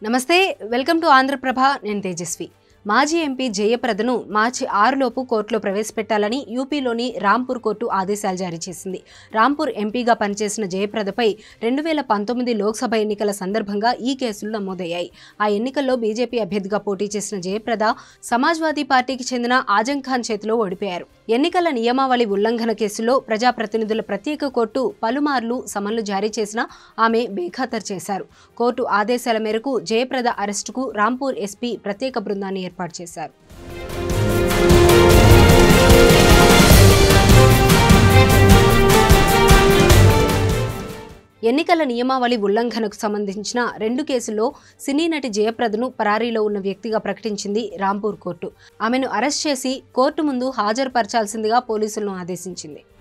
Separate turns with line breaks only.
నమస్తే welcome to Andhraprabha నేను తేజస్వి మాజీ ఎంపీ జయప్రదను మార్చి ఆరులోపు కోర్టులో ప్రవేశపెట్టాలని యూపీలోని రాంపూర్ కోర్టు ఆదేశాలు జారీ చేసింది రాంపూర్ ఎంపీగా పనిచేసిన జయప్రదపై రెండు వేల పంతొమ్మిది లోక్సభ ఎన్నికల సందర్భంగా ఈ కేసులు నమోదయ్యాయి ఆ ఎన్నికల్లో బీజేపీ అభ్యర్థిగా పోటీ చేసిన జయప్రద సమాజ్వాదీ పార్టీకి చెందిన ఆజం ఖాన్ చేతిలో ఓడిపోయారు ఎన్నికల నియమావళి ఉల్లంఘన కేసులో ప్రజాప్రతినిధుల ప్రత్యేక కోర్టు పలుమార్లు సమన్లు జారీ చేసినా ఆమె బేఖాతరు చేశారు కోర్టు ఆదేశాల మేరకు జయప్రద అరెస్టుకు రాంపూర్ ఎస్పీ ప్రత్యేక బృందాన్ని ఏర్పాటు చేశారు ఎన్నికల నియమావళి ఉల్లంఘనకు సంబంధించిన రెండు కేసుల్లో సినీ నటి జయప్రదను పరారీలో ఉన్న వ్యక్తిగా ప్రకటించింది రాంపూర్ కోర్టు ఆమెను అరెస్ట్ చేసి కోర్టు ముందు హాజరుపరచాల్సిందిగా పోలీసులను ఆదేశించింది